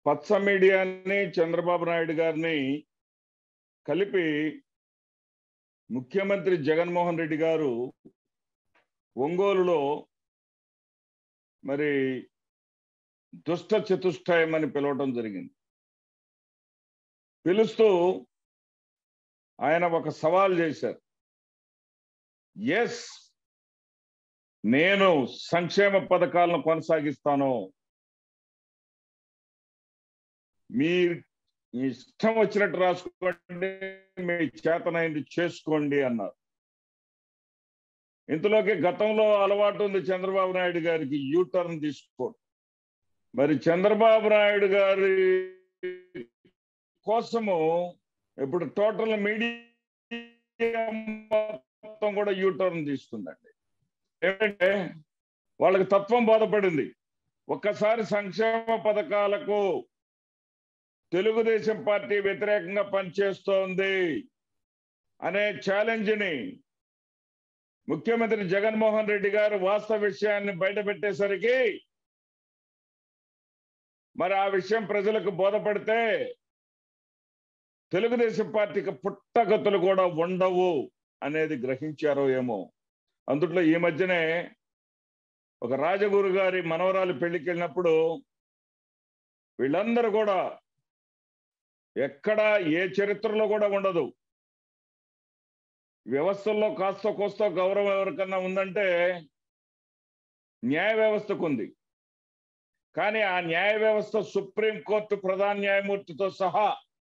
పచ్చ మీడియాని చంద్రబాబు నాయుడు గారిని కలిపి ముఖ్యమంత్రి జగన్మోహన్ రెడ్డి గారు ఒంగోలులో మరి దుష్ట చతుష్టయం అని పిలవటం జరిగింది పిలుస్తూ ఆయన ఒక సవాల్ చేశారు ఎస్ నేను సంక్షేమ పథకాలను కొనసాగిస్తాను మీ మీ ఇష్టం వచ్చినట్టు రాసుకోండి మీ చేతనైంది చేసుకోండి అన్నారు ఇంతలోకి గతంలో అలవాటు ఉంది చంద్రబాబు నాయుడు గారికి యూ టర్న్ తీసుకోండి మరి చంద్రబాబు నాయుడు గారి కోసము ఇప్పుడు టోటల్ మీడియా మొత్తం కూడా యూ టర్న్ తీసుకుందండి ఏమంటే వాళ్ళకి తత్వం బోధపడింది ఒక్కసారి సంక్షేమ పథకాలకు తెలుగుదేశం పార్టీ వ్యతిరేకంగా పనిచేస్తోంది అనే ఛాలెంజ్ ని ముఖ్యమంత్రి జగన్మోహన్ రెడ్డి గారు వాస్తవ విషయాన్ని బయటపెట్టేసరికి మరి ఆ విషయం ప్రజలకు బోధపడితే తెలుగుదేశం పార్టీకి పుట్టగతులు కూడా ఉండవు అనేది గ్రహించారో ఏమో అందుట్లో ఈ మధ్యనే ఒక రాజగురు గారి మనవరాలు పెళ్లికి వెళ్ళినప్పుడు వీళ్ళందరూ కూడా ఎక్కడ ఏ చరిత్రలో కూడా ఉండదు వ్యవస్థల్లో కాస్త కోస్త గౌరవం ఎవరికన్నా ఉందంటే న్యాయ వ్యవస్థకు ఉంది కానీ ఆ న్యాయ వ్యవస్థ సుప్రీంకోర్టు ప్రధాన న్యాయమూర్తితో సహా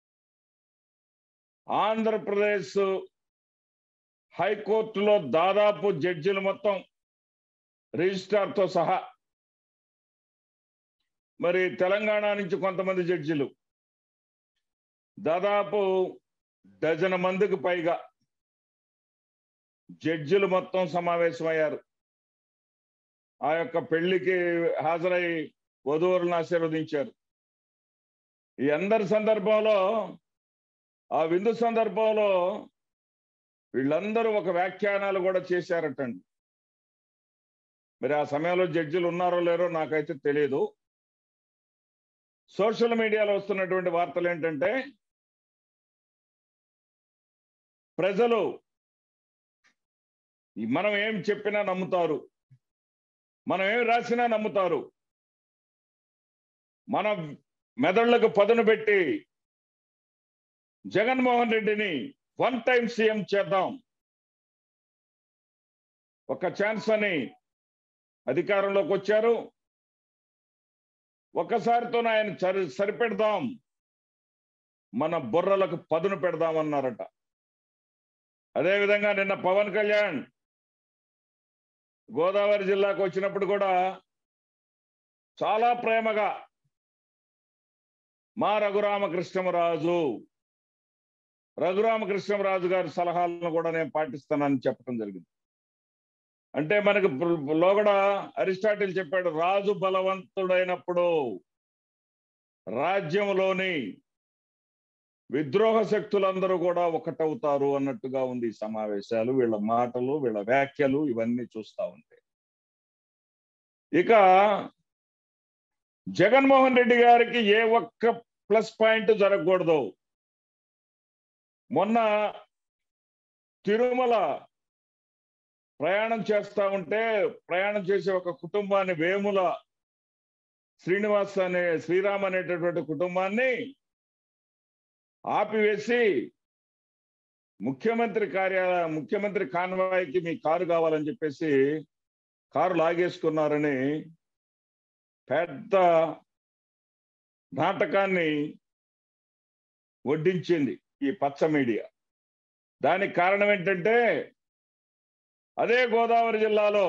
ఆంధ్రప్రదేశ్ హైకోర్టులో దాదాపు జడ్జిలు మొత్తం రిజిస్ట్రార్తో సహా మరి తెలంగాణ నుంచి కొంతమంది జడ్జిలు దాదాపు డజన్ మందికి పైగా జడ్జిలు మొత్తం సమావేశమయ్యారు ఆ యొక్క పెళ్లికి హాజరై వధువులను ఆశీర్వదించారు ఈ అందరి సందర్భంలో ఆ విందు సందర్భంలో వీళ్ళందరూ ఒక వ్యాఖ్యానాలు కూడా చేశారటండి మరి ఆ సమయంలో జడ్జిలు ఉన్నారో లేరో నాకైతే తెలియదు సోషల్ మీడియాలో వస్తున్నటువంటి వార్తలు ఏంటంటే ప్రజలు మనం ఏం చెప్పినా నమ్ముతారు మనం ఏం రాసినా నమ్ముతారు మన మెదళ్లకు పదును పెట్టి జగన్మోహన్ రెడ్డిని వన్ టైం సీఎం చేద్దాం ఒక ఛాన్స్ అని అధికారంలోకి వచ్చారు ఒక్కసారితో ఆయన సరి సరిపెడదాం మన బుర్రలకు పదును పెడదామన్నారట అదేవిధంగా నిన్న పవన్ కళ్యాణ్ గోదావరి జిల్లాకు వచ్చినప్పుడు కూడా చాలా ప్రేమగా మా రఘురామకృష్ణమరాజు రఘురామకృష్ణమరాజు గారి సలహాలను కూడా నేను పాటిస్తానని చెప్పడం జరిగింది అంటే మనకు లోగడ అరిస్టాటిల్ చెప్పాడు రాజు బలవంతుడైనప్పుడు రాజ్యంలోని విద్రోహ శక్తులందరూ కూడా ఒకటవుతారు అన్నట్టుగా ఉంది ఈ సమావేశాలు వీళ్ళ మాటలు వీళ్ళ వ్యాఖ్యలు ఇవన్నీ చూస్తా ఉంటే ఇక జగన్మోహన్ రెడ్డి గారికి ఏ ఒక్క ప్లస్ పాయింట్ జరగకూడదు మొన్న తిరుమల ప్రయాణం చేస్తా ఉంటే ప్రయాణం చేసే ఒక కుటుంబాన్ని వేముల శ్రీనివాస్ అనే శ్రీరామ్ అనేటటువంటి కుటుంబాన్ని ఆపివేసి ముఖ్యమంత్రి కార్యాలయ ముఖ్యమంత్రి కాన్వాయ్కి మీ కారు కావాలని చెప్పేసి కారు లాగేసుకున్నారని పెద్ద నాటకాన్ని వడ్డించింది ఈ పచ్చ మీడియా దానికి కారణం ఏంటంటే అదే గోదావరి జిల్లాలో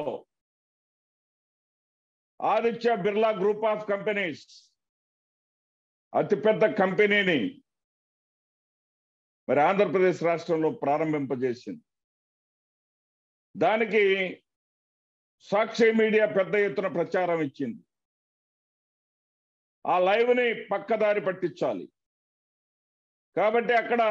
Aditya Birla group of companies అతిపెద్ద కంపెనీని మరి ఆంధ్రప్రదేశ్ రాష్ట్రంలో ప్రారంభింపజేసింది దానికి సాక్షి మీడియా పెద్ద ఎత్తున ప్రచారం ఇచ్చింది ఆ లైవ్ని పక్కదారి పట్టించాలి కాబట్టి అక్కడ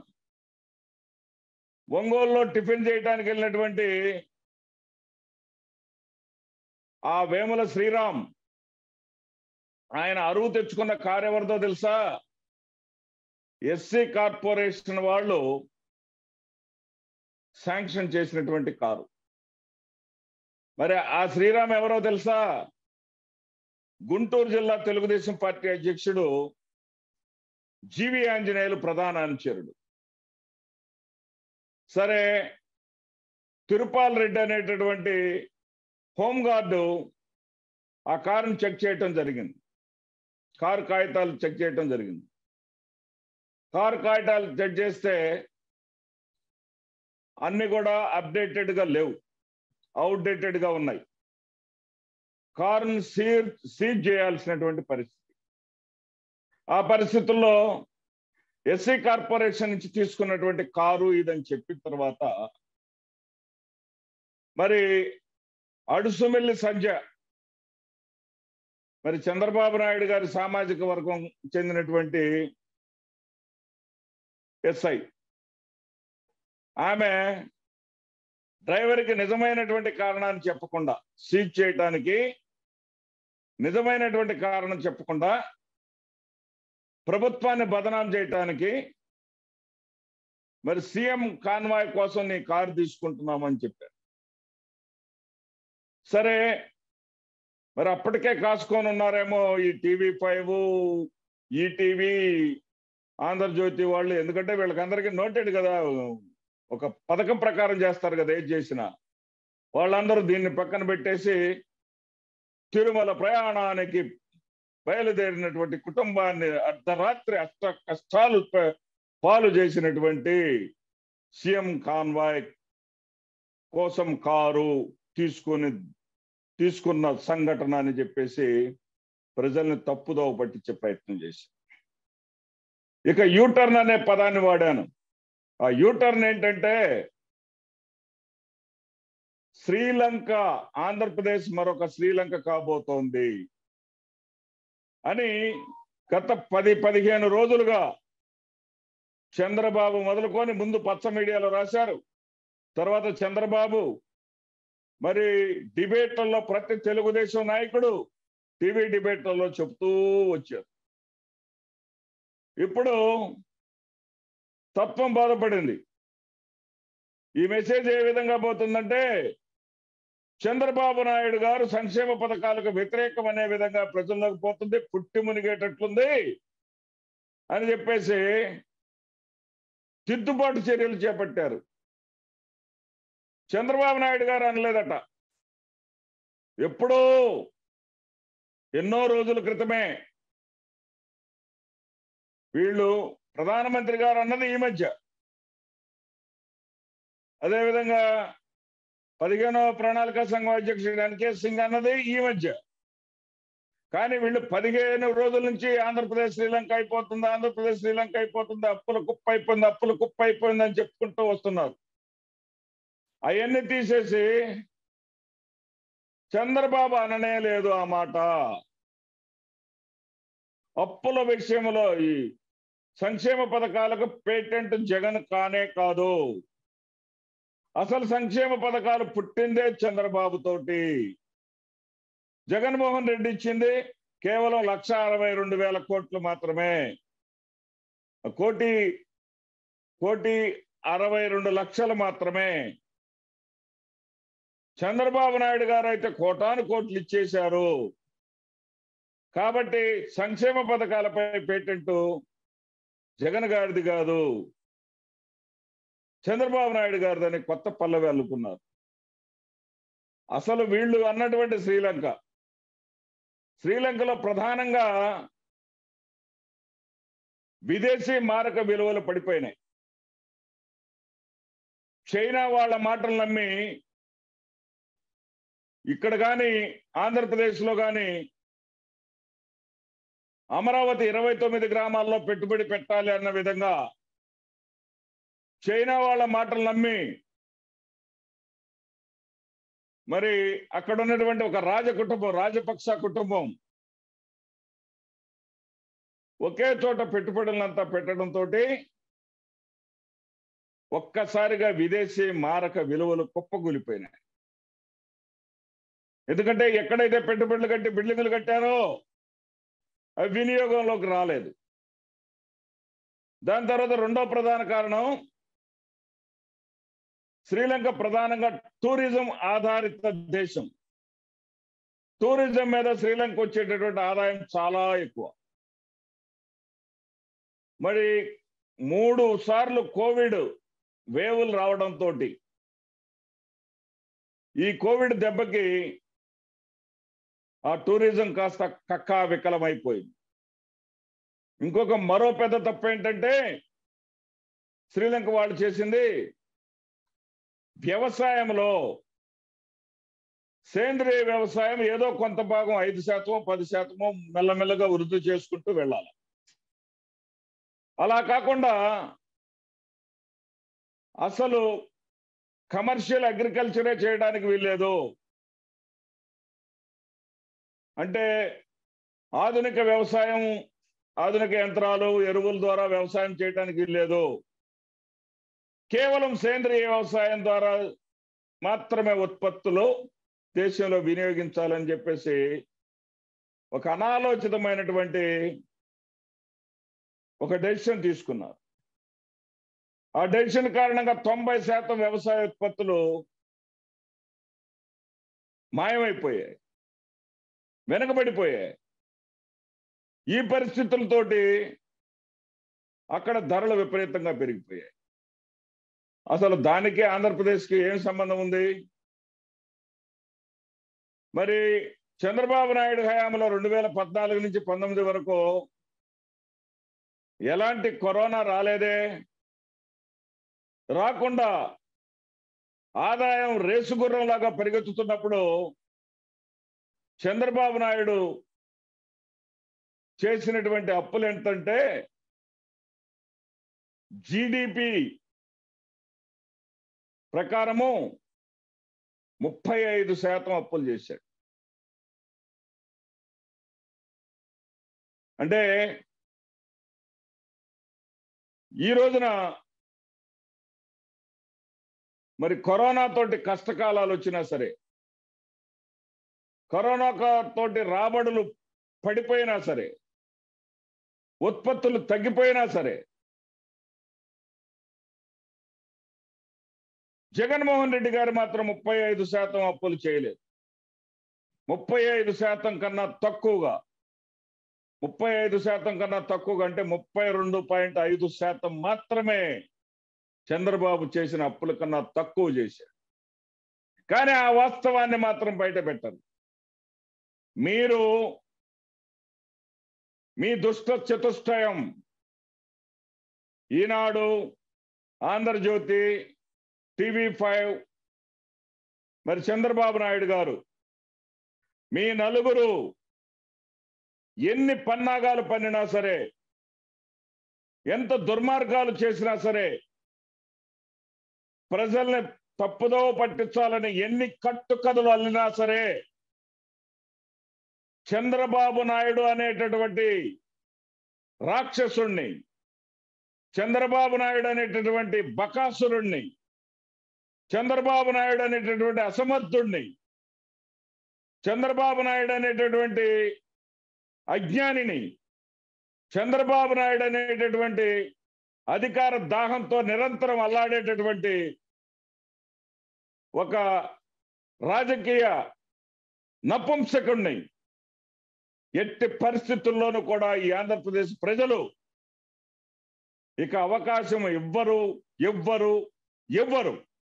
ఒంగోలులో టిఫిన్ చేయడానికి వెళ్ళినటువంటి ఆ వేముల శ్రీరామ్ ఆయన అరువు తెచ్చుకున్న కారు ఎవరిదో తెలుసా ఎస్సీ కార్పొరేషన్ వాళ్ళు శాంక్షన్ చేసినటువంటి కారు మరి ఆ శ్రీరామ్ ఎవరో తెలుసా గుంటూరు జిల్లా తెలుగుదేశం పార్టీ అధ్యక్షుడు జీవి ఆంజనేయులు ప్రధాన అనుచరుడు సరే తిరుపాల్ రెడ్డి అనేటటువంటి హోంగార్డు ఆ కారుని చెక్ చేయటం జరిగింది కారు కాగితాలు చెక్ చేయటం జరిగింది కారు కాగితాలు చెక్ చేస్తే అన్ని కూడా అప్డేటెడ్ గా లేవు అవుట్డేటెడ్ గా ఉన్నాయి కారుని సీజ్ సీజ్ చేయాల్సినటువంటి పరిస్థితి ఆ పరిస్థితుల్లో ఎస్సీ కార్పొరేషన్ నుంచి తీసుకున్నటువంటి కారు ఇదని చెప్పిన తర్వాత మరి అడుసుమెల్లి సంజ మరి చంద్రబాబు నాయుడు గారి సామాజిక వర్గం చెందినటువంటి ఎస్ఐ ఆమె డ్రైవర్కి నిజమైనటువంటి కారణాన్ని చెప్పకుండా సీజ్ చేయటానికి నిజమైనటువంటి కారణం చెప్పకుండా ప్రభుత్వాన్ని బదనాం చేయటానికి మరి సీఎం కాన్వాయ్ కోసం నీ కారు తీసుకుంటున్నామని చెప్పారు సరే మరి అప్పటికే కాసుకొని ఉన్నారేమో ఈ టీవీ ఫైవ్ ఈటీవీ ఆంధ్రజ్యోతి వాళ్ళు ఎందుకంటే వీళ్ళకందరికీ నోటెడ్ కదా ఒక పథకం ప్రకారం చేస్తారు కదా ఏది చేసినా వాళ్ళందరూ దీన్ని పక్కన పెట్టేసి తిరుమల ప్రయాణానికి బయలుదేరినటువంటి కుటుంబాన్ని అర్ధరాత్రి అష్ట కష్టాలు పాలు చేసినటువంటి సీఎం కాన్వాయ్ కోసం కారు తీసుకుని తీసుకున్న సంఘటన అని చెప్పేసి ప్రజల్ని తప్పుదోవ పట్టించే ప్రయత్నం చేశాను ఇక యూటర్న్ అనే పదాన్ని వాడాను ఆ యూటర్న్ ఏంటంటే శ్రీలంక ఆంధ్రప్రదేశ్ మరొక శ్రీలంక కాబోతోంది అని గత పది పదిహేను రోజులుగా చంద్రబాబు మొదలుకొని ముందు పచ్చ మీడియాలో రాశారు తర్వాత చంద్రబాబు మరి డిబేట్లలో ప్రతి తెలుగుదేశం నాయకుడు టీవీ డిబేట్లలో చెప్తూ వచ్చారు ఇప్పుడు తత్వం బాధపడింది ఈ మెసేజ్ ఏ విధంగా పోతుందంటే చంద్రబాబు నాయుడు గారు సంక్షేమ పథకాలకు వ్యతిరేకం అనే విధంగా ప్రజల్లోకి పోతుంది పుట్టి మునిగేటట్లుంది అని చెప్పేసి తిద్దుబాటు చర్యలు చేపట్టారు చంద్రబాబు నాయుడు గారు అనలేదట ఎప్పుడో ఎన్నో రోజుల క్రితమే వీళ్ళు ప్రధానమంత్రి గారు అన్నది ఈ మధ్య అదేవిధంగా పదిహేనవ ప్రణాళిక సంఘం అధ్యక్షుడు ఎన్కే సింగ్ అన్నది ఈ మధ్య కానీ వీళ్ళు పదిహేను రోజుల నుంచి ఆంధ్రప్రదేశ్ శ్రీలంక అయిపోతుంది ఆంధ్రప్రదేశ్ శ్రీలంక అయిపోతుంది అప్పుల కుప్ప అయిపోయింది అప్పుల కుప్ప అయిపోయింది అని చెప్పుకుంటూ వస్తున్నారు అవన్నీ తీసేసి చంద్రబాబు అననే లేదు ఆ మాట అప్పుల విషయంలో ఈ సంక్షేమ పథకాలకు పేటెంట్ జగన్ కానే కాదు అసలు సంక్షేమ పథకాలు పుట్టిందే చంద్రబాబు తోటి జగన్మోహన్ రెడ్డి ఇచ్చింది కేవలం లక్ష అరవై రెండు వేల కోట్లు మాత్రమే కోటి కోటి అరవై రెండు లక్షలు మాత్రమే చంద్రబాబు నాయుడు గారు అయితే కోటాను కోట్లు ఇచ్చేశారు కాబట్టి సంక్షేమ పథకాలపై పేటెంట్ జగన్ గారిది కాదు చంద్రబాబు నాయుడు గారిదని కొత్త పల్లవి అల్లుకున్నారు అసలు వీళ్ళు అన్నటువంటి శ్రీలంక శ్రీలంకలో ప్రధానంగా విదేశీ మారక విలువలు పడిపోయినాయి చైనా వాళ్ళ మాటలు నమ్మి ఇక్కడ కానీ ఆంధ్రప్రదేశ్లో కానీ అమరావతి ఇరవై తొమ్మిది గ్రామాల్లో పెట్టుబడి పెట్టాలి అన్న విధంగా చైనా వాళ్ళ మాటలు నమ్మి మరి అక్కడ ఉన్నటువంటి ఒక రాజ కుటుంబం రాజపక్ష కుటుంబం ఒకే చోట పెట్టుబడులంతా పెట్టడంతో ఒక్కసారిగా విదేశీ మారక విలువలు కుప్పగూలిపోయినాయి ఎందుకంటే ఎక్కడైతే పెట్టుబడులు కట్టి బిల్డింగులు కట్టారో అవి వినియోగంలోకి రాలేదు దాని తర్వాత రెండో ప్రధాన కారణం శ్రీలంక ప్రధానంగా టూరిజం ఆధారిత దేశం టూరిజం మీద శ్రీలంక వచ్చేటటువంటి ఆదాయం చాలా ఎక్కువ మరి మూడు సార్లు కోవిడ్ వేవులు రావడంతో ఈ కోవిడ్ దెబ్బకి ఆ టూరిజం కాస్త కక్కా వికలమైపోయింది ఇంకొక మరో పెద్ద తప్పు ఏంటంటే శ్రీలంక వాళ్ళు చేసింది వ్యవసాయంలో సేంద్రియ వ్యవసాయం ఏదో కొంత భాగం ఐదు శాతమో పది శాతమో మెల్లమెల్లగా వృద్ధి చేసుకుంటూ వెళ్ళాలి అలా కాకుండా అసలు కమర్షియల్ అగ్రికల్చరే చేయడానికి వీల్లేదు అంటే ఆధునిక వ్యవసాయం ఆధునిక యంత్రాలు ఎరువుల ద్వారా వ్యవసాయం చేయడానికి వీల్లేదు కేవలం సేంద్రియ వ్యవసాయం ద్వారా మాత్రమే ఉత్పత్తులు దేశంలో వినియోగించాలని చెప్పేసి ఒక అనాలోచితమైనటువంటి ఒక డెసిషన్ తీసుకున్నారు ఆ డెసిషన్ కారణంగా తొంభై శాతం వ్యవసాయ ఉత్పత్తులు మాయమైపోయాయి వెనకబడిపోయాయి ఈ పరిస్థితులతోటి అక్కడ ధరలు విపరీతంగా పెరిగిపోయాయి అసలు దానికి ఆంధ్రప్రదేశ్కి ఏం సంబంధం ఉంది మరి చంద్రబాబు నాయుడు హయాంలో రెండు వేల పద్నాలుగు నుంచి పంతొమ్మిది వరకు ఎలాంటి కరోనా రాలేదే రాకుండా ఆదాయం రేసుగుర్రంలాగా పరిగెత్తుతున్నప్పుడు చంద్రబాబు నాయుడు చేసినటువంటి అప్పులు ఎంతంటే జీడిపి ప్రకారము ముప్పై ఐదు శాతం అప్పులు చేశాడు అంటే ఈ రోజున మరి కరోనా తోటి కష్టకాలాలు వచ్చినా సరే కరోనా తోటి రాబడులు పడిపోయినా సరే ఉత్పత్తులు తగ్గిపోయినా సరే జగన్మోహన్ రెడ్డి గారు మాత్రం ముప్పై ఐదు శాతం అప్పులు చేయలేదు ముప్పై ఐదు శాతం కన్నా తక్కువగా ముప్పై ఐదు శాతం కన్నా తక్కువగా అంటే ముప్పై రెండు పాయింట్ ఐదు శాతం మాత్రమే చంద్రబాబు చేసిన అప్పుల కన్నా తక్కువ చేశారు కానీ ఆ వాస్తవాన్ని మాత్రం బయట పెట్టరు మీరు మీ దుష్ట చతుష్టయం ఈనాడు ఆంధ్రజ్యోతి టీవీ ఫైవ్ మరి చంద్రబాబు నాయుడు గారు మీ నలుగురు ఎన్ని పన్నాగాలు పన్నినా సరే ఎంత దుర్మార్గాలు చేసినా సరే ప్రజల్ని తప్పుదో పట్టించాలని ఎన్ని కట్టుకథలు అల్లినా సరే చంద్రబాబు నాయుడు అనేటటువంటి రాక్షసుణ్ణి చంద్రబాబు నాయుడు అనేటటువంటి బకాసురుణ్ణి చంద్రబాబు నాయుడు అనేటటువంటి అసమర్థుణ్ణి చంద్రబాబు నాయుడు అనేటటువంటి అజ్ఞానిని చంద్రబాబు నాయుడు అనేటటువంటి అధికార దాహంతో నిరంతరం అల్లాడేటటువంటి ఒక రాజకీయ నపుంసకుణ్ణి ఎట్టి పరిస్థితుల్లోనూ కూడా ఈ ఆంధ్రప్రదేశ్ ప్రజలు ఇక అవకాశం ఇవ్వరు ఎవ్వరు ఎవ్వరు